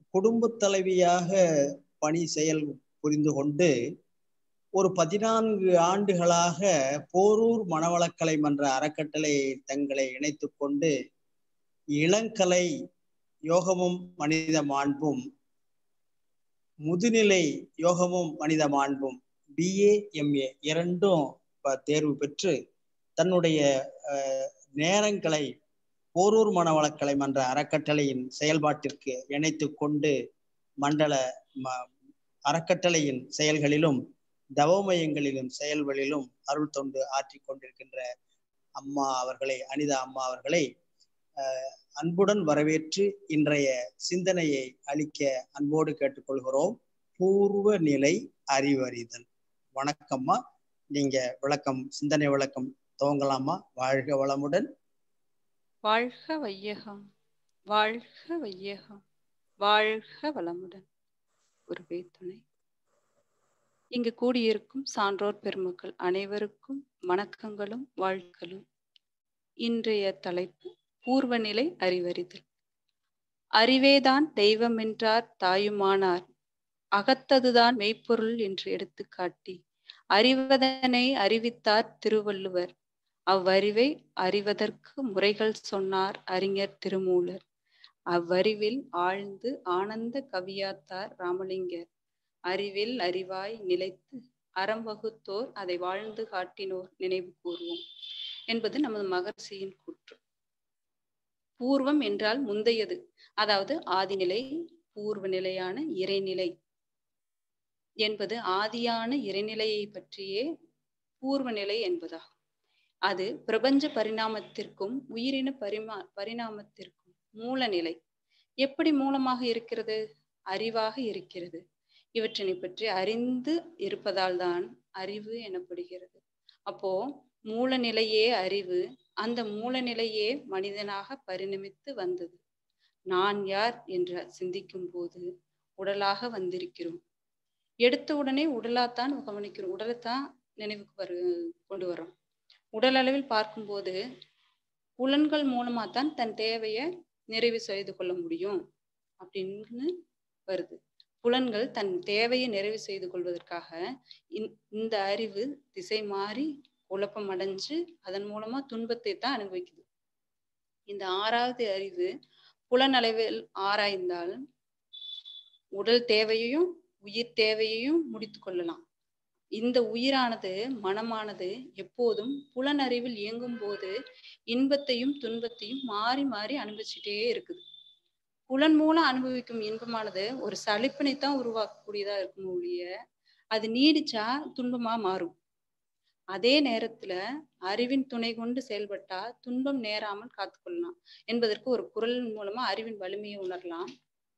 குடும்ப தலைவியாக பணி செயல் புரிந்து கொண்டு ஒரு பதினான்கு ஆண்டுகளாக போரூர் மணவளக்கலை மன்ற அறக்கட்டளை தங்களை இணைத்து கொண்டு இளங்கலை யோகமும் மனித மாண்பும் முதுநிலை யோகமும் மனித மாண்பும் பிஏ எம்ஏ இரண்டும் தேர்வு பெற்று தன்னுடைய நேரங்களை போரூர் மனவளக்கலை மன்ற அறக்கட்டளையின் செயல்பாட்டிற்கு இணைத்து கொண்டு மண்டல அறக்கட்டளையின் செயல்களிலும் தவமயங்களிலும் செயல்களிலும் அருள் தொண்டு ஆற்றி கொண்டிருக்கின்ற அம்மா அவர்களை அனிதா அம்மா அவர்களை அன்புடன் வரவேற்று இன்றைய சிந்தனையை அளிக்க அன்போடு கேட்டுக்கொள்கிறோம் பூர்வ நிலை அறிவறிதல் வணக்கம்மா நீங்க விளக்கம் சிந்தனை விளக்கம் துவங்கலாமா வாழ்க வளமுடன் வாழ்க வையகம் வாழ்க வையகம் வாழ்க வளமுடன் குருவே துணை இங்கு கூடியிருக்கும் சான்றோர் பெருமக்கள் அனைவருக்கும் வணக்கங்களும் வாழ்களும் இன்றைய தலைப்பு பூர்வநிலை அறிவறிதல் அறிவேதான் தெய்வம் என்றார் தாயுமானார் அகத்ததுதான் மெய்ப்பொருள் என்று எடுத்து காட்டி அறிவதனை அறிவித்தார் திருவள்ளுவர் அவ்வறிவை அறிவதற்கு முறைகள் சொன்னார் அறிஞர் திருமூலர் அவ்வறிவில் ஆழ்ந்து ஆனந்த கவியாத்தார் ராமலிங்கர் அறிவில் அறிவாய் நிலைத்து அறம் வகுத்தோர் அதை வாழ்ந்து காட்டினோர் நினைவு கூறுவோம் என்பது நமது மகர்ஷியின் கூற்று பூர்வம் என்றால் முந்தையது அதாவது ஆதிநிலை பூர்வ நிலையான இறைநிலை என்பது ஆதியான இறைநிலையை பற்றியே பூர்வ நிலை என்பதாகும் அது பிரபஞ்ச பரிணாமத்திற்கும் உயிரின பரிமா பரிணாமத்திற்கும் மூலநிலை எப்படி மூலமாக இருக்கிறது அறிவாக இருக்கிறது இவற்றினை பற்றி அறிந்து இருப்பதால் தான் அறிவு எனப்படுகிறது அப்போ மூலநிலையே அறிவு அந்த மூலநிலையே மனிதனாக பரிணமித்து வந்தது நான் யார் என்ற சிந்திக்கும் போது உடலாக வந்திருக்கிறோம் எடுத்த உடனே உடலாத்தான் கவனிக்கிறோம் உடலைத்தான் நினைவுக்கு வரு கொண்டு வரோம் உடல் அளவில் பார்க்கும்போது புலன்கள் மூலமா தான் தன் தேவையை நிறைவு செய்து கொள்ள முடியும் அப்படின்னு வருது புலன்கள் தன் தேவையை நிறைவு செய்து கொள்வதற்காக இந்த அறிவு திசை மாறி குழப்பம் அடைஞ்சு அதன் மூலமா துன்பத்தை தான் அனுபவிக்குது இந்த ஆறாவது அறிவு புலனளவில் ஆராய்ந்தால் உடல் தேவையையும் உயிர் தேவையையும் முடித்து கொள்ளலாம் இந்த உயிரானது மனமானது எப்போதும் புலனறிவில் இயங்கும் போது இன்பத்தையும் துன்பத்தையும் மாறி மாறி அனுபவிச்சுட்டே இருக்குது புலன் மூலம் அனுபவிக்கும் இன்பமானது ஒரு சலிப்பினை தான் உருவாக்கக்கூடியதா இருக்கும் ஒழிய அது நீடிச்சா துன்பமா மாறும் அதே நேரத்துல அறிவின் துணை கொண்டு செயல்பட்டா துன்பம் நேராமல் காத்துக்கொள்ளலாம் என்பதற்கு ஒரு குரல் மூலமா அறிவின் வலிமையை உணரலாம்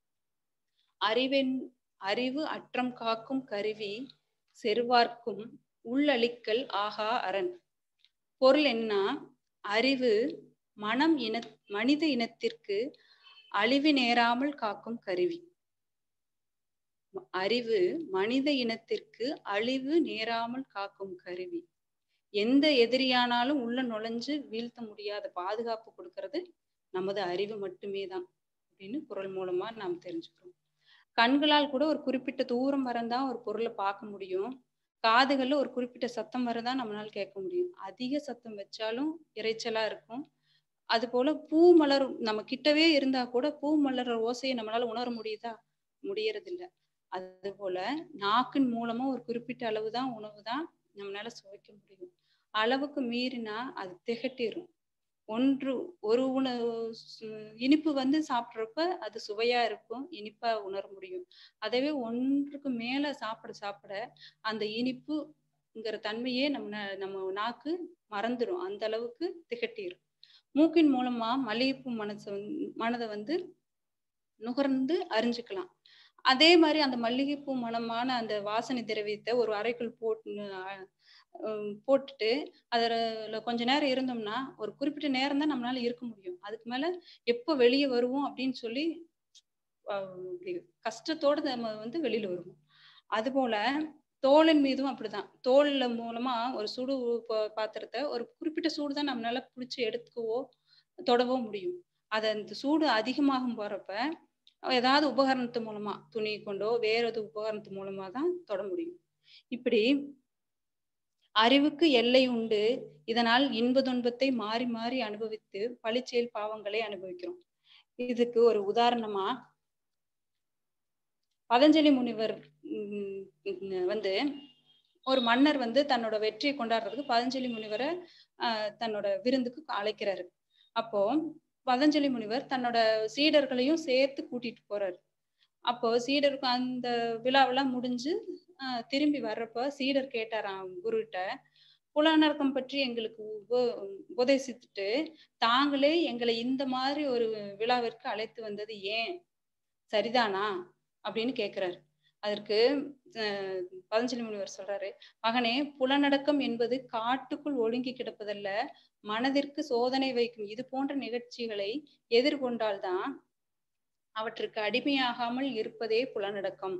அறிவின் அறிவு அற்றம் காக்கும் கருவி செருவார்க்கும் உள்ளளிக்கல் ஆகா அரண் பொருள் என்ன அறிவு மனம் இன மனித இனத்திற்கு அழிவு நேராமல் காக்கும் கருவி அறிவு மனித இனத்திற்கு அழிவு நேராமல் காக்கும் கருவி எந்த எதிரியானாலும் உள்ள நுழைஞ்சு வீழ்த்த முடியாத பாதுகாப்பு கொடுக்கறது நமது அறிவு மட்டுமே தான் அப்படின்னு குரல் மூலமா நாம் தெரிஞ்சுக்கிறோம் கண்களால் கூட ஒரு குறிப்பிட்ட தூரம் வரந்தான் ஒரு பொருளை பார்க்க முடியும் காதுகள்ல ஒரு குறிப்பிட்ட சத்தம் வரதான் நம்மளால கேட்க முடியும் அதிக சத்தம் வச்சாலும் இறைச்சலா இருக்கும் அது போல பூ மலர் நம்ம கிட்டவே இருந்தா கூட பூ மலர் ஓசையை நம்மளால உணர முடியுதா முடியறதில்ல அது போல நாக்கின் மூலமா ஒரு குறிப்பிட்ட அளவு தான் உணவு தான் நம்மளால சுவைக்க முடியும் அளவுக்கு மீறினா அது திகட்டிரும் ஒன்று ஒரு உணவு இனிப்பு வந்து சாப்பிட்றப்ப அது சுவையா இருக்கும் இனிப்பா உணர முடியும் அதவே ஒன்றுக்கு மேல சாப்பிட சாப்பிட அந்த இனிப்புங்கிற தன்மையே நம்ம நம்ம நாக்கு மறந்துடும் அந்த அளவுக்கு திகட்டிடும் மூக்கின் மூலமா மல்லிகைப்பூ மனசை மனதை வந்து நுகர்ந்து அறிஞ்சுக்கலாம் அதே மாதிரி அந்த மல்லிகைப்பூ மனமான அந்த வாசனை திரவியத்தை ஒரு அறைக்குள் போட்டு போட்டுட்டு அதில் கொஞ்ச நேரம் இருந்தோம்னா ஒரு குறிப்பிட்ட நேரம் தான் நம்மளால இருக்க முடியும் அதுக்கு மேல எப்போ வெளியே வருவோம் அப்படின்னு சொல்லி கஷ்டத்தோட நம்ம வந்து வெளியில வருவோம் அது போல தோலின் மீதும் அப்படிதான் தோல்ல மூலமா ஒரு சுடு பாத்திரத்தை ஒரு குறிப்பிட்ட சூடு தான் நம்மளால பிடிச்சி எடுத்துக்கவோ தொடவோ முடியும் அது அந்த சூடு அதிகமாகும் போறப்ப ஏதாவது உபகரணத்து மூலமா துணி கொண்டோ வேற எது உபகரணத்து மூலமா தான் தொட முடியும் இப்படி அறிவுக்கு எல்லை உண்டு இதனால் இன்ப துன்பத்தை மாறி மாறி அனுபவித்து பழிச்செயல் பாவங்களை அனுபவிக்கிறோம் இதுக்கு ஒரு உதாரணமா பதஞ்சலி முனிவர் வந்து ஒரு மன்னர் வந்து தன்னோட வெற்றியை கொண்டாடுறதுக்கு பதஞ்சலி முனிவரை ஆஹ் தன்னோட விருந்துக்கு அழைக்கிறாரு அப்போ பதஞ்சலி முனிவர் தன்னோட சீடர்களையும் சேர்த்து கூட்டிட்டு போறாரு அப்போ சீடருக்கு அந்த விழாவெல்லாம் முடிஞ்சு ஆஹ் திரும்பி வர்றப்ப சீடர் கேட்டாராம் குருகிட்ட புலனர்க்கம் பற்றி எங்களுக்கு உப உபதேசித்துட்டு தாங்களே எங்களை இந்த மாதிரி ஒரு விழாவிற்கு அழைத்து வந்தது ஏன் சரிதானா அப்படின்னு கேக்குறாரு அதற்கு பதஞ்சலி முனிவர் சொல்றாரு மகனே புலனடக்கம் என்பது காட்டுக்குள் ஒழுங்கி கிடப்பதல்ல மனதிற்கு சோதனை வைக்கும் இது போன்ற நிகழ்ச்சிகளை எதிர்கொண்டால்தான் அவற்றுக்கு அடிமையாகாமல் இருப்பதே புலனடக்கம்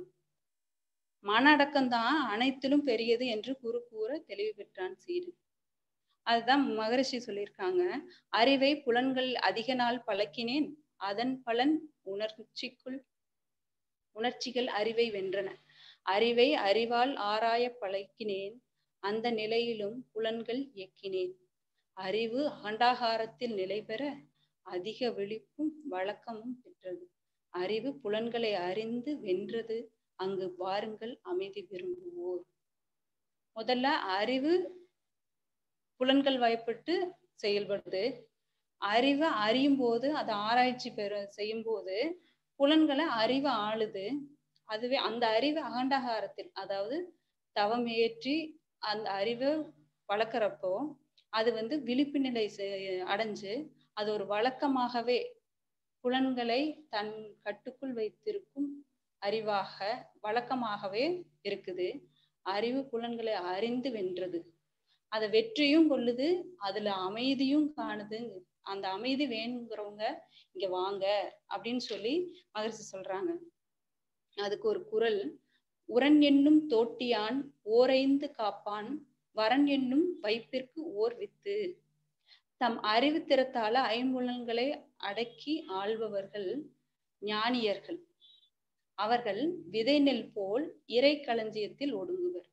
மன அடக்கம்தான் அனைத்திலும் பெரியது என்று குரு கூற தெளிவு பெற்றான் சீடு அதுதான் மகரிஷி சொல்லியிருக்காங்க அறிவை புலன்கள் அதிக நாள் பழக்கினேன் அதன் பலன் உணர்ச்சிக்குள் உணர்ச்சிகள் அறிவை வென்றன அறிவை அறிவால் ஆராய பழக்கினேன் அந்த நிலையிலும் புலன்கள் இயக்கினேன் அறிவு அகண்டாகாரத்தில் நிலை பெற அதிக விழிப்பும் வழக்கமும் பெற்றது அறிவு புலன்களை அறிந்து வென்றது அங்கு வாருங்கள் அமைதி விரும்புவோர் முதல்ல அறிவு புலன்கள் வயப்பட்டு செயல்படுது அறிவை அறியும் போது அதை ஆராய்ச்சி பெற செய்யும் போது புலன்களை அறிவு ஆளுது அதுவே அந்த அறிவு அகண்டகாரத்தில் அதாவது தவம் ஏற்றி அந்த அறிவை வளர்க்குறப்போ அது வந்து விழிப்பு நிலை அடைஞ்சு அது ஒரு வழக்கமாகவே புலன்களை தன் கட்டுக்குள் வைத்திருக்கும் அறிவாக வழக்கமாகவே இருக்குது அறிவு புலன்களை அறிந்து வென்றது அதை வெற்றியும் கொள்ளுது அதுல அமைதியும் காணுது அந்த அமைதி வேணுங்கிறவங்க இங்க வாங்க அப்படின்னு சொல்லி மகரிஷி சொல்றாங்க அதுக்கு ஒரு குரல் உரன் என்னும் தோட்டியான் ஓரைந்து காப்பான் வரன் என்னும் வைப்பிற்கு ஓர் வித்து தம் அறிவு திறத்தால ஐம்புலன்களை அடக்கி ஆள்பவர்கள் ஞானியர்கள் அவர்கள் விதை நெல் போல் இறை களஞ்சியத்தில் ஒடுங்குவர்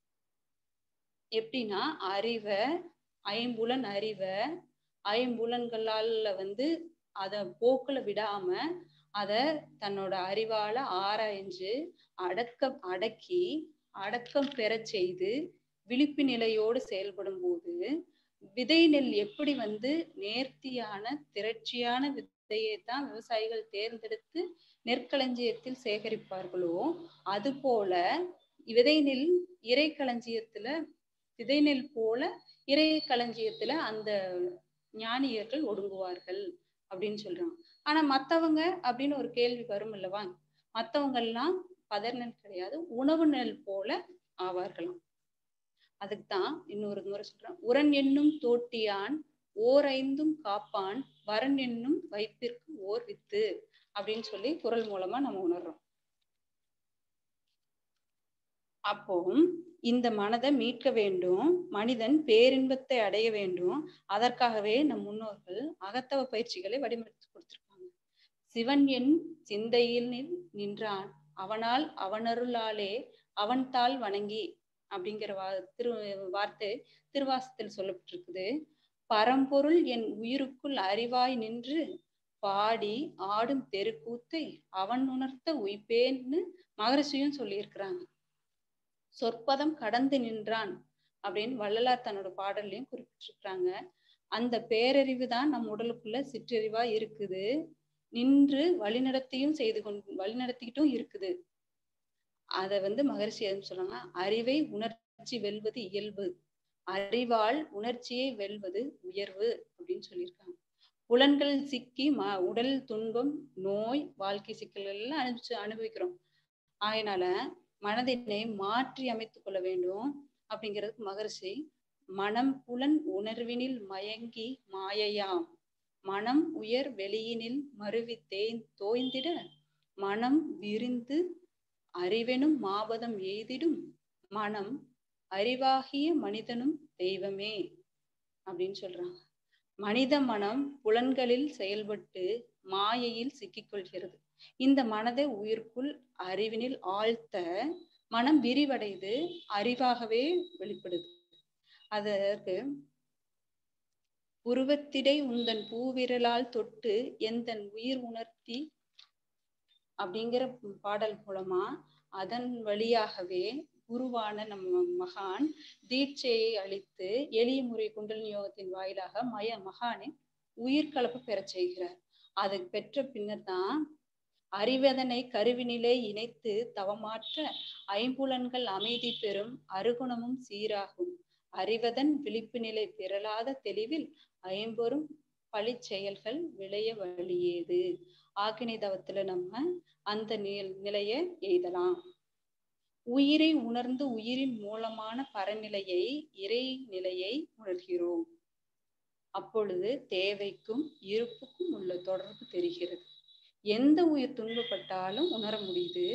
எப்படின்னா அறிவை ஐம்புலன் அறிவை ஐம்புலன்களால வந்து அத போக்குல விடாம அத தன்னோட அறிவால ஆராய்ஞ்சு அடக்க அடக்கி அடக்கம் பெற செய்து விழிப்பு நிலையோடு செயல்படும் போது விதை நெல் எப்படி வந்து நேர்த்தியான திரட்சியான விதையை தான் விவசாயிகள் தேர்ந்தெடுத்து நெற்களஞ்சியத்தில் சேகரிப்பார்களோ அது போல விதை நெல் இறை களஞ்சியத்துல விதை நெல் போல இறை களஞ்சியத்துல அந்த ஞானியர்கள் ஒடுங்குவார்கள் அப்படின்னு சொல்றாங்க ஆனா மத்தவங்க அப்படின்னு ஒரு கேள்வி வரும் அல்லவா மத்தவங்க எல்லாம் பதர் நெல் கிடையாது உணவு நெல் போல ஆவார்களாம் அதுக்கு தான் இன்னொரு முறை சொல்றேன் உரன் என்னும் தோட்டியான் ஓர் ஐந்தும் காப்பான் வரன் என்னும் வைப்பிற்கு ஓர் வித்து அப்படின்னு சொல்லி குரல் மூலமா நம்ம உணர்றோம் அப்போ இந்த மனதை மீட்க வேண்டும் மனிதன் பேரின்பத்தை அடைய வேண்டும் அதற்காகவே நம் முன்னோர்கள் அகத்தவ பயிற்சிகளை வடிவமைத்து கொடுத்திருக்காங்க சிவன் என் சிந்தையில் நின்றான் அவனால் அவனருளாலே அவன் தாள் வணங்கி அப்படிங்கிற வா திரு வார்த்தை திருவாசத்தில் சொல்லப்பட்டிருக்குது பரம்பொருள் என் உயிருக்குள் அறிவாய் நின்று பாடி ஆடும் தெருக்கூத்தை அவன் உணர்த்த உய்ப்பேன்னு மகரிஷியும் சொல்லியிருக்கிறாங்க சொற்பதம் கடந்து நின்றான் அப்படின்னு வள்ளலார் தன்னோட பாடல்லையும் குறிப்பிட்டிருக்கிறாங்க அந்த பேரறிவு தான் நம் உடலுக்குள்ள சிற்றறிவா இருக்குது நின்று வழிநடத்தியும் செய்து கொண்டு வழிநடத்திக்கிட்டும் இருக்குது அத வந்து மகரிஷி எதுன்னு சொல்றாங்க அறிவை உணர்ச்சி வெல்வது இயல்பு அறிவால் உணர்ச்சியை வெல்வது உயர்வு அப்படின்னு சொல்லியிருக்காங்க புலன்கள் சிக்கி ம உடல் துன்பம் நோய் வாழ்க்கை சிக்கல்கள் எல்லாம் அனுபவிச்சு அனுபவிக்கிறோம் ஆகையினால மனதினை மாற்றி அமைத்துக் கொள்ள வேண்டும் அப்படிங்கிறதுக்கு மகரிஷி மனம் புலன் உணர்வினில் மயங்கி மாயையாம் மனம் உயர் வெளியினில் மருவி தேய் தோய்ந்திட மனம் விரிந்து அறிவெனும் மாபதம் எய்திடும் மனம் அறிவாகிய மனிதனும் தெய்வமே அப்படின்னு சொல்றாங்க மனித மனம் புலன்களில் செயல்பட்டு மாயையில் சிக்கிக்கொள்கிறது இந்த மனதை உயிர்க்குள் அறிவினில் ஆழ்த்த மனம் விரிவடைந்து அறிவாகவே வெளிப்படுது அதற்கு உருவத்திடை உந்தன் பூவிரலால் தொட்டு எந்தன் உயிர் உணர்த்தி அப்படிங்கிற பாடல் மூலமா அதன் வழியாகவே குருவான நம்ம மகான் தீட்சையை அளித்து எளிய முறை குண்டலினி யோகத்தின் வாயிலாக மய மகானின் உயிர்கலப்பு பெறச் செய்கிறார் அதை பெற்ற பின்னர் தான் அறிவதனை கருவினிலே இணைத்து தவமாற்ற ஐம்புலன்கள் அமைதி பெறும் அருகுணமும் சீராகும் அறிவதன் விழிப்பு நிலை பெறலாத தெளிவில் ஐம்பொரும் பழிச் செயல்கள் விளைய வழியேது ஆக்கினை தவத்துல நம்ம அந்த நிலைய எய்தலாம் உயிரை உணர்ந்து உயிரின் மூலமான பரநிலையை இறை நிலையை உணர்கிறோம் அப்பொழுது தேவைக்கும் இருப்புக்கும் உள்ள தொடர்பு தெரிகிறது எந்த உயிர் துன்பப்பட்டாலும் உணர முடியுது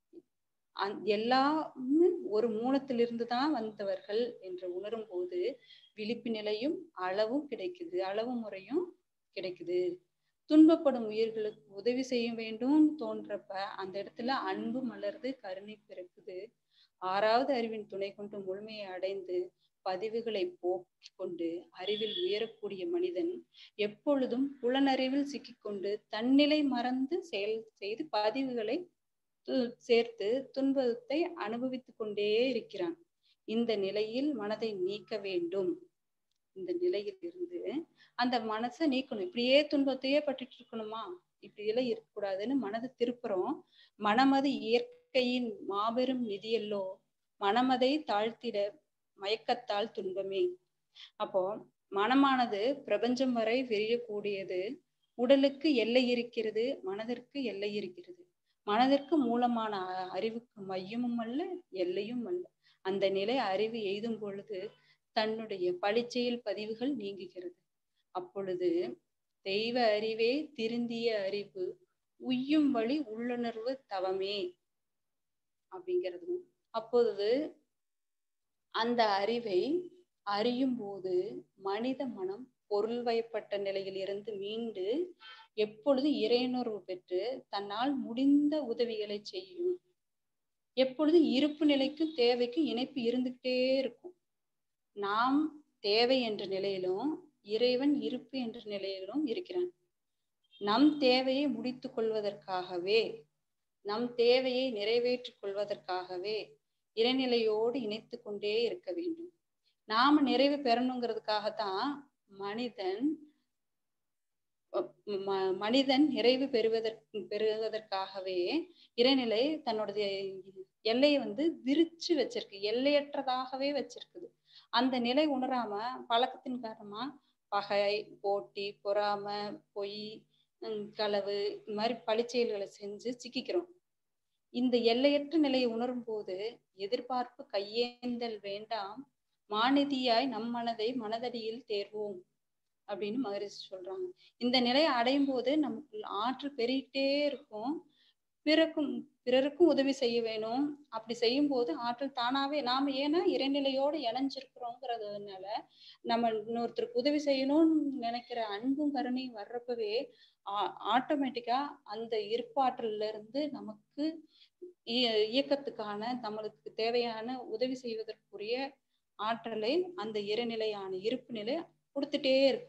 எல்லாமே ஒரு மூலத்திலிருந்து தான் வந்தவர்கள் என்று உணரும் போது விழிப்பு நிலையும் அளவும் கிடைக்குது அளவு முறையும் கிடைக்குது துன்பப்படும் உயிர்களுக்கு உதவி செய்ய வேண்டும் தோன்றப்ப அந்த இடத்துல அன்பு மலர்ந்து கருணை பிறக்குது ஆறாவது அறிவின் துணை கொண்டு முழுமையை அடைந்து பதிவுகளை போக்கிக் கொண்டு அறிவில் உயரக்கூடிய மனிதன் எப்பொழுதும் புலனறிவில் சிக்கிக்கொண்டு தன்னிலை மறந்து செயல் செய்து பதிவுகளை சேர்த்து துன்பத்தை அனுபவித்துக் கொண்டே இருக்கிறான் இந்த நிலையில் மனதை நீக்க வேண்டும் இந்த நிலையில் இருந்து அந்த மனசை நீக்கணும் இப்படியே துன்பத்தையே பட்டுட்டு இருக்கணுமா இப்படி எல்லாம் இருக்கக்கூடாதுன்னு மனதை திருப்புறோம் மனமது இயற்கையின் மாபெரும் நிதியல்லோ மனமதை தாழ்த்திட மயக்கத்தால் துன்பமே அப்போ மனமானது பிரபஞ்சம் வரை விரியக்கூடியது உடலுக்கு எல்லை இருக்கிறது மனதிற்கு எல்லை இருக்கிறது மனதிற்கு மூலமான அறிவுக்கு மையமும் அல்ல எல்லையும் அல்ல அந்த நிலை அறிவு எய்தும் பொழுது தன்னுடைய பழிச்செயல் பதிவுகள் நீங்குகிறது அப்பொழுது தெய்வ அறிவே திருந்திய அறிவு உய்யும் வழி உள்ளுணர்வு தவமே அப்படிங்கிறது அப்பொழுது அந்த அறிவை அறியும் போது மனித மனம் பொருள் வயப்பட்ட நிலையில் இருந்து மீண்டு எப்பொழுது இறையுணர்வு பெற்று தன்னால் முடிந்த உதவிகளை செய்யும் எப்பொழுது இருப்பு நிலைக்கும் தேவைக்கும் இணைப்பு இருந்துகிட்டே இருக்கும் நாம் தேவை என்ற நிலையிலும் இறைவன் இருப்பு என்ற நிலையிலும் இருக்கிறான் நம் தேவையை முடித்து கொள்வதற்காகவே நம் தேவையை நிறைவேற்றிக் கொள்வதற்காகவே இறைநிலையோடு இணைத்து கொண்டே இருக்க வேண்டும் நாம நிறைவு பெறணுங்கிறதுக்காகத்தான் மனிதன் மனிதன் நிறைவு பெறுவதற்கு பெறுவதற்காகவே இறைநிலை தன்னுடைய எல்லையை வந்து விரிச்சு வச்சிருக்கு எல்லையற்றதாகவே வச்சிருக்குது அந்த நிலை உணராம பழக்கத்தின் காரணமா பகை போட்டி பொறாம பொய் களவு இந்த மாதிரி பழிச்செயல்களை செஞ்சு சிக்கிக்கிறோம் இந்த எல்லையற்ற நிலையை உணரும் போது எதிர்பார்ப்பு கையேந்தல் வேண்டாம் மாநிதியாய் நம் மனதை மனதடியில் தேர்வோம் அப்படின்னு மகரிஷி சொல்றாங்க இந்த நிலையை அடையும் போது நமக்கு ஆற்றல் பெருகிட்டே இருக்கும் பிறக்கும் பிறருக்கும் உதவி செய்ய வேணும் அப்படி செய்யும் போது ஆற்றல் தானாவே நாம ஏன்னா இறைநிலையோடு இணைஞ்சிருக்கிறோங்கிறதுனால நம்ம இன்னொருத்தருக்கு உதவி செய்யணும்னு நினைக்கிற அன்பும் கருணையும் வர்றப்பவே ஆட்டோமேட்டிக்கா அந்த இருப்பாற்றல்ல இருந்து நமக்கு இயக்கத்துக்கான நம்மளுக்கு தேவையான உதவி செய்வதற்குரிய ஆற்றலை அந்த இறைநிலையான இருப்பு நிலை கொடுத்துட்டே இருக்கும்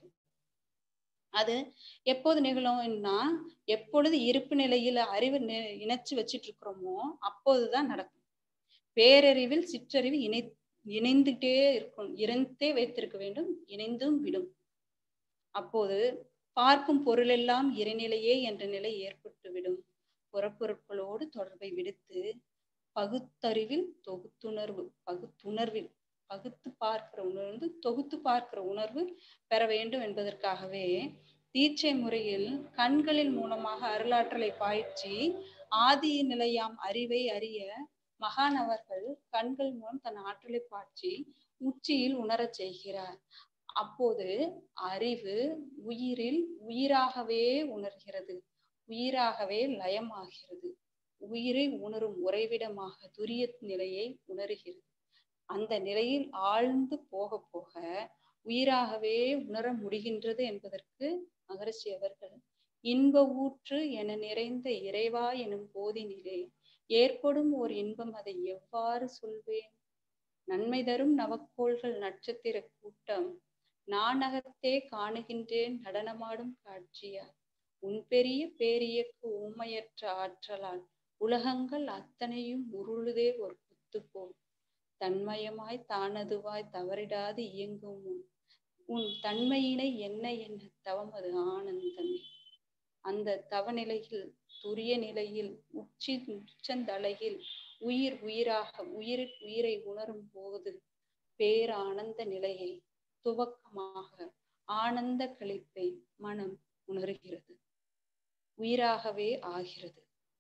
அது எப்போது நிகழும்னா எப்பொழுது இருப்பு நிலையில அறிவு இணைச்சு வச்சிட்டு இருக்கிறோமோ அப்போதுதான் நடக்கும் பேரறிவில் சிற்றறிவு இணை இணைந்துட்டே இருக்கும் இணைந்தே வைத்திருக்க வேண்டும் இணைந்தும் விடும் அப்போது பார்க்கும் பொருளெல்லாம் இறைநிலையே என்ற நிலை ஏற்பட்டு விடும் புறப்பொருட்களோடு தொடர்பை விடுத்து பகுத்தறிவில் தொகுத்துணர்வு பகுத்துணர்வில் பகுத்து பார்க்கிற உணர்வு தொகுத்து பார்க்கிற உணர்வு பெற வேண்டும் என்பதற்காகவே தீட்சை முறையில் கண்களின் மூலமாக அருளாற்றலை பாய்ச்சி ஆதி நிலையாம் அறிவை அறிய மகான் அவர்கள் கண்கள் மூலம் தன் ஆற்றலை பாய்ச்சி உச்சியில் உணரச் செய்கிறார் அப்போது அறிவு உயிரில் உயிராகவே உணர்கிறது உயிராகவே லயமாகிறது உயிரை உணரும் உறைவிடமாக துரிய நிலையை உணர்கிறது அந்த நிலையில் ஆழ்ந்து போக போக உயிராகவே உணர முடிகின்றது என்பதற்கு மகரிஷி அவர்கள் இன்ப ஊற்று என நிறைந்த இறைவா எனும் போதினிலே ஏற்படும் ஓர் இன்பம் அதை எவ்வாறு சொல்வேன் நன்மை தரும் நவக்கோள்கள் நட்சத்திர கூட்டம் நானகத்தே காணுகின்றேன் நடனமாடும் காட்சியா உன் பெரிய பேரியக்கு ஊமையற்ற ஆற்றலால் உலகங்கள் அத்தனையும் உருளுதே ஒரு குத்து போல் தன்மயமாய் தானதுவாய் தவறிடாது இயங்கும் உன் உன் தன்மையினை என்ன என்ன தவமது ஆனந்தமே அந்த தவநிலையில் துரிய நிலையில் உச்சி உச்சந்தலையில் உயிர் உயிராக உயிர் உயிரை உணரும் போது பேரானந்த நிலையை துவக்கமாக ஆனந்த கழிப்பை மனம் உணர்கிறது உயிராகவே ஆகிறது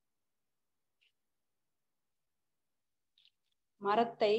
மரத்தை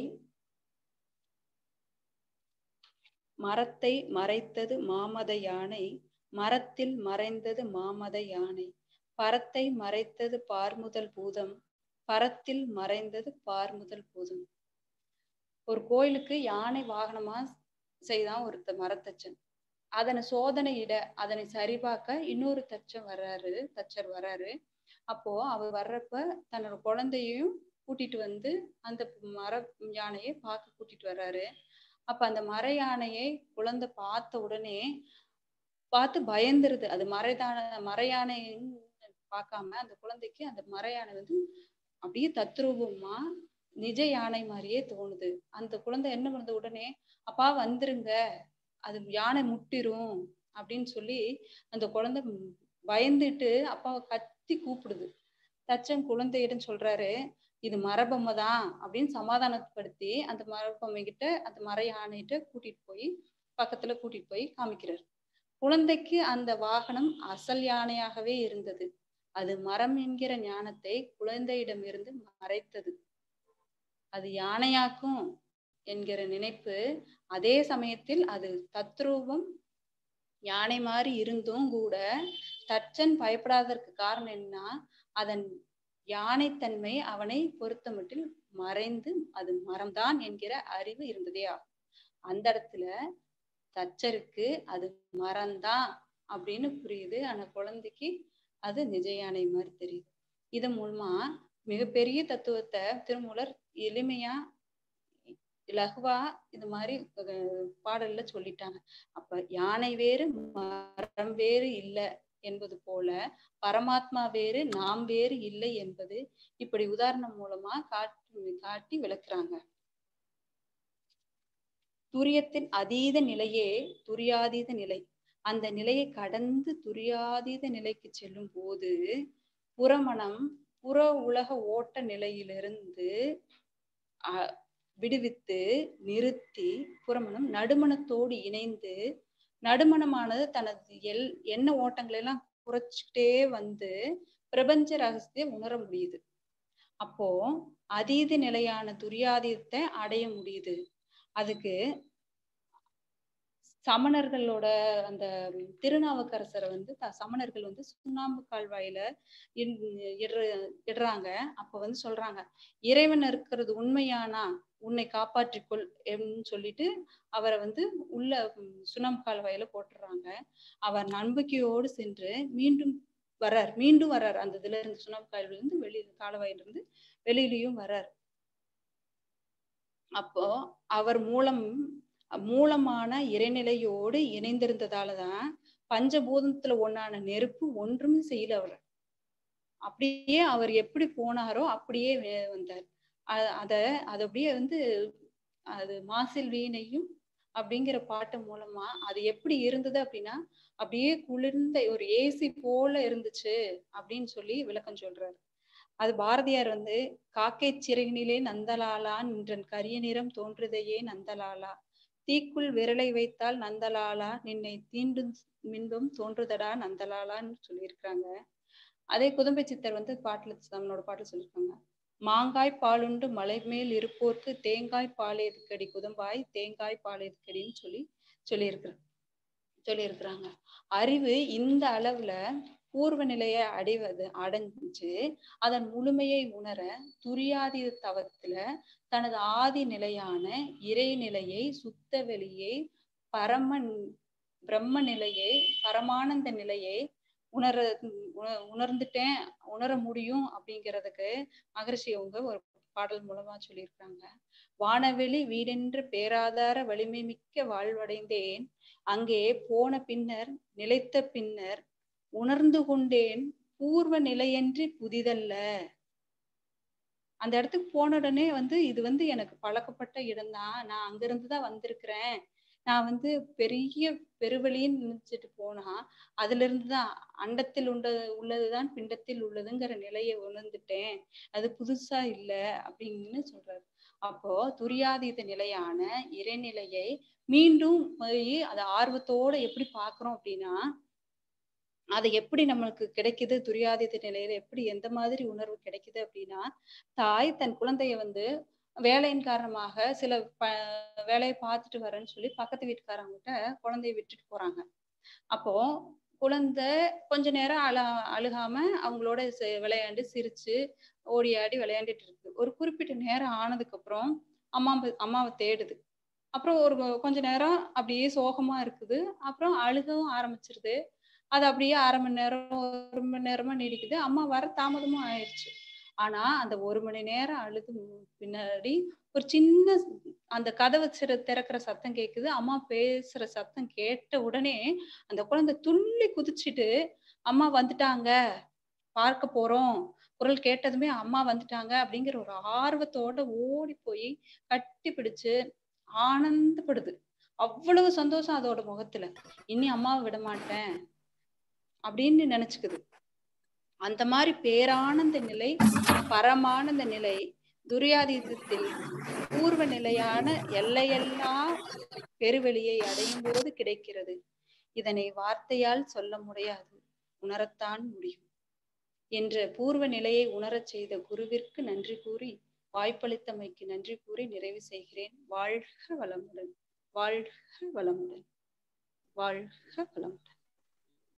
மரத்தை மறைத்தது மாமத யானை மரத்தில் மறைந்தது மாமத யானை பரத்தை மறைத்தது பார்முதல் பூதம் பரத்தில் மறைந்தது பார்முதல் பூதம் ஒரு கோயிலுக்கு யானை வாகனமா செய்தான் ஒருத்த மரத்தச்சன் அதனை சோதனையிட அதனை சரிபார்க்க இன்னொரு தச்சன் வர்றாரு தச்சர் வர்றாரு அப்போ அவர் வர்றப்ப தன்னோட குழந்தையும் கூட்டிட்டு வந்து அந்த மர யானையை பார்க்க கூட்டிட்டு வர்றாரு அப்ப அந்த மர யானையை குழந்தை பார்த்த உடனே பார்த்து பயந்துருது அது மறைதான மர யானை பார்க்காம அந்த குழந்தைக்கு அந்த மர யானை வந்து அப்படியே தத்ரூபமா நிஜ யானை மாதிரியே தோணுது அந்த குழந்தை என்ன பண்ணுது உடனே அப்பா வந்துருங்க அது யானை முட்டிரும் அப்படின்னு சொல்லி அந்த குழந்தை பயந்துட்டு அப்பாவை கத்தி கூப்பிடுது தச்சன் குழந்தையிடம் சொல்றாரு இது மரபொம்மை தான் அப்படின்னு சமாதானப்படுத்தி அந்த மரபொம்மை கிட்ட அந்த மர யானைகிட்ட கூட்டிட்டு போய் பக்கத்துல கூட்டிட்டு போய் காமிக்கிறார் குழந்தைக்கு அந்த வாகனம் அசல் யானையாகவே இருந்தது அது மரம் என்கிற ஞானத்தை குழந்தையிடம் இருந்து மறைத்தது அது யானையாக்கும் என்கிற நினைப்பு அதே சமயத்தில் அது தத்ரூபம் யானை மாதிரி இருந்தும் கூட தச்சன் பயப்படாததற்கு காரணம் என்ன அதன் யானைத்தன்மை அவனை பொறுத்தமட்டில் மறைந்து அது மரம்தான் என்கிற அறிவு இருந்ததே ஆகும் அந்த இடத்துல தச்சருக்கு அது மரம்தான் அப்படின்னு புரியுது ஆனா குழந்தைக்கு அது நிஜ யானை மாதிரி தெரியுது இது மூலமா மிகப்பெரிய தத்துவத்தை திருமூலர் எளிமையா லகுவா இது மாதிரி பாடல்ல சொல்லிட்டாங்க அப்ப யானை வேறு மரம் வேறு இல்லை என்பது போல பரமாத்மா வேறு நாம் வேறு இல்லை என்பது இப்படி உதாரணம் மூலமா காட்டி காட்டி விளக்குறாங்க துரியத்தின் அதீத நிலையே துரியாதீத நிலை அந்த நிலையை கடந்து துரியாதீத நிலைக்கு செல்லும் போது புறமணம் புற உலக ஓட்ட நிலையிலிருந்து அஹ் விடுவித்து நிறுத்தி புறமணம் நடுமணத்தோடு இணைந்து நடுமணமானது தனது எல் எண்ண ஓட்டங்களை எல்லாம் குறைச்சிக்கிட்டே வந்து பிரபஞ்ச ரகசியத்தை உணர முடியுது அப்போ அதீத நிலையான துரியாதீதத்தை அடைய முடியுது அதுக்கு சமணர்களோட அந்த திருநாவுக்கரசரை வந்து த சமணர்கள் வந்து சுண்ணாம்பு கால்வாயில இடுறாங்க அப்ப வந்து சொல்றாங்க இறைவன் இருக்கிறது உண்மையானா உன்னை காப்பாற்றிக்கொள் அப்படின்னு சொல்லிட்டு அவரை வந்து உள்ள சுண்ணாம்பு கால்வாயில போட்டுடுறாங்க அவர் நம்பிக்கையோடு சென்று மீண்டும் வர்றார் மீண்டும் வர்றார் அந்த இதுல இருந்து சுண்ணாம்பு கால்வாயில இருந்து வெளியில கால்வாயில இருந்து வெளியிலயும் வர்றார் அப்போ அவர் மூலம் மூலமான இறைநிலையோடு இணைந்திருந்ததாலதான் பஞ்சபூதத்துல ஒன்னான நெருப்பு ஒன்றுமே செய்யல அவர் அப்படியே அவர் எப்படி போனாரோ அப்படியே வந்தார் அத அது அப்படியே வந்து அது மாசில் வீணையும் அப்படிங்கிற பாட்டு மூலமா அது எப்படி இருந்தது அப்படின்னா அப்படியே குளிர்ந்த ஒரு ஏசி போல இருந்துச்சு அப்படின்னு சொல்லி விளக்கம் சொல்றாரு அது பாரதியார் வந்து காக்கை சிறகினிலே நந்தலாலா நின்றன் கரிய நிறம் தோன்றுதையே நந்தலாலா தீக்குள் விரலை வைத்தால் நந்தலாலா நின்னை தீண்டும் மின்பம் தோன்றுதடா நந்தலாலான்னு சொல்லியிருக்காங்க அதே குதும்பை சித்தர் வந்து பாட்டுல நம்மளோட பாட்டுல சொல்லியிருக்காங்க மாங்காய் பாலுண்டு மலை மேல் இருப்போர்க்கு தேங்காய் பால் எதுக்கடி குதும்பாய் தேங்காய் பால் எதுக்கடின்னு சொல்லி சொல்லியிருக்கிற சொல்லியிருக்கிறாங்க அறிவு இந்த அளவுல பூர்வ நிலையை அடைவது அடைஞ்சு அதன் முழுமையை உணர துரியாதீத தவத்துல தனது ஆதி நிலையான இறைநிலையை சுத்த வெளியை பரம பிரம்ம நிலையை பரமானந்த நிலையை உணர உண- உணர்ந்துட்டேன் உணர முடியும் அப்படிங்கிறதுக்கு மகரிஷி அவங்க ஒரு பாடல் மூலமா சொல்லியிருக்காங்க வானவெளி வீடென்ற பேராதார வலிமை மிக்க வாழ்வடைந்தேன் அங்கே போன பின்னர் நிலைத்த பின்னர் உணர்ந்து கொண்டேன் பூர்வ நிலையன்றி புதிதல்ல அந்த இடத்துக்கு போன உடனே வந்து இது வந்து எனக்கு பழக்கப்பட்ட இடம்தான் நான் அங்கிருந்து தான் வந்திருக்கிறேன் நான் வந்து பெரிய பெருவெளின்னு நினைச்சிட்டு போனா அதுல இருந்துதான் அண்டத்தில் உண்ட உள்ளதுதான் பிண்டத்தில் உள்ளதுங்கிற நிலையை உணர்ந்துட்டேன் அது புதுசா இல்ல அப்படின்னு சொல்றாரு அப்போ துரியாதீத நிலையான இறைநிலையை மீண்டும் போய் அதை ஆர்வத்தோட எப்படி பாக்குறோம் அப்படின்னா அது எப்படி நம்மளுக்கு கிடைக்குது துரியாதீத நிலையில எப்படி எந்த மாதிரி உணர்வு கிடைக்குது அப்படின்னா தாய் தன் குழந்தைய வந்து வேலையின் காரணமாக சில ப வேலையை பார்த்துட்டு வரேன்னு சொல்லி பக்கத்து வீட்டுக்காரங்கிட்ட குழந்தைய விட்டுட்டு போறாங்க அப்போ குழந்தை கொஞ்ச நேரம் அழ அழுகாம அவங்களோட சி- விளையாண்டு சிரிச்சு ஓடி ஆடி விளையாண்டுட்டு இருக்கு ஒரு குறிப்பிட்ட நேரம் ஆனதுக்கு அப்புறம் அம்மா அம்மாவை தேடுது அப்புறம் ஒரு கொ- கொஞ்ச நேரம் அப்படியே சோகமா இருக்குது அப்புறம் அழுகவும் ஆரம்பிச்சிருது அது அப்படியே அரை மணி நேரம் ஒரு மணி நேரமா நீடிக்குது அம்மா வர தாமதமும் ஆயிடுச்சு ஆனா அந்த ஒரு மணி நேரம் அழுது மு- பின்னாடி ஒரு சின்ன அந்த கதவை சிற திறக்கிற சத்தம் கேக்குது அம்மா பேசுற சத்தம் கேட்ட உடனே அந்த குழந்தை துள்ளி குதிச்சுட்டு அம்மா வந்துட்டாங்க பார்க்க போறோம் குரல் கேட்டதுமே அம்மா வந்துட்டாங்க அப்படிங்கிற ஒரு ஆர்வத்தோட ஓடி போய் கட்டி பிடிச்சு ஆனந்தப்படுது அவ்வளவு சந்தோஷம் அதோட முகத்துல இனி அம்மாவை விட மாட்டேன் அப்படின்னு நினைச்சுக்குது அந்த மாதிரி பேரானந்த நிலை பரமானந்த நிலை துரியாதீதத்தில் பூர்வ நிலையான எல்லையெல்லா பெருவெளியை அடையும் போது கிடைக்கிறது இதனை வார்த்தையால் சொல்ல முடியாது உணரத்தான் முடியும் என்ற பூர்வ நிலையை உணரச் செய்த குருவிற்கு நன்றி கூறி வாய்ப்பளித்தமைக்கு நன்றி கூறி நிறைவு செய்கிறேன் வாழ்க வளமுடன் வாழ்க வளமுடன் வாழ்க வளமுடன்